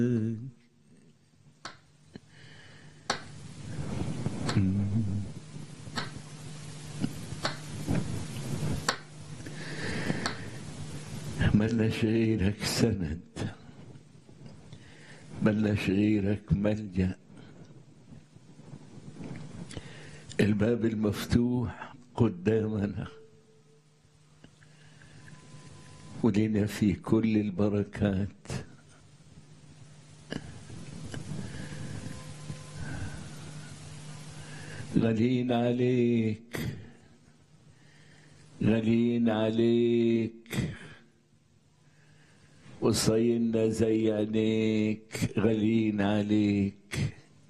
ملناش غيرك سند ملناش غيرك ملجأ الباب المفتوح قدامنا ولنا في كل البركات غالين عليك غالين عليك وصينا زي عينيك غالين عليك